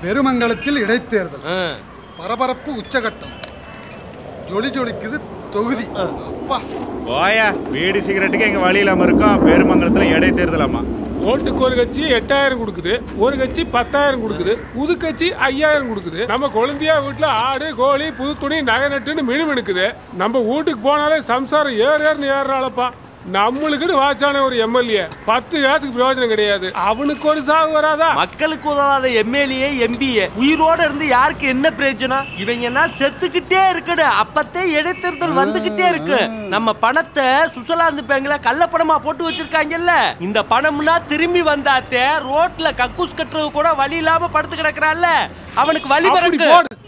பெருமங்கலத்தில் இடைத்தேர்தல் பரபரப்பு உச்சகட்டம் ஜொலி ஜொலிக்குது தொகுதி அப்பா போயா வீடு சிகரெட்டுக்கு எங்க வழி இல்லாம இருக்கோம் பெருமங்கலத்துல இடைத்தேர்தலாமா ஓட்டுக்கு ஒரு கட்சி எட்டாயிரம் கொடுக்குது ஒரு கட்சி பத்தாயிரம் கொடுக்குது புது கட்சி ஐயாயிரம் கொடுக்குது நம்ம குழந்தையா வீட்டுல ஆடு கோழி புது துணி நகை நட்டுன்னு மினுமினுக்குது நம்ம வீட்டுக்கு போனாலே சம்சாரம் ஏறு ஏறுன்னு ஏறுறாளப்பா நம்மளுக்குன்னு வாச்சான ஒரு எம்எல்ஏ பத்து காசுக்கு பிரயோஜனம் கிடையாது அவனுக்கு ஒரு சாவு வராதா மக்களுக்கு உதவாத எம்எல்ஏ எம்பிஏ உயிரோட இருந்து யாருக்கு என்ன பிரயோஜனம் இவங்க என்ன செத்துக்கிட்டே இருக்கணும் அப்பத்தே இடைத்தேர்தல் வந்துகிட்டே இருக்கு நம்ம பணத்தை சுசலாந்து பேங்க்ல கள்ளப்பணமா போட்டு வச்சிருக்காங்கல்ல இந்த பணம்னா திரும்பி வந்தாத்தே ரோட்ல கக்கூஸ் கட்டுறது கூட வழி இல்லாம படுத்து கிடக்குறான்ல அவனுக்கு வழி அப்படி பிறக்கு போடு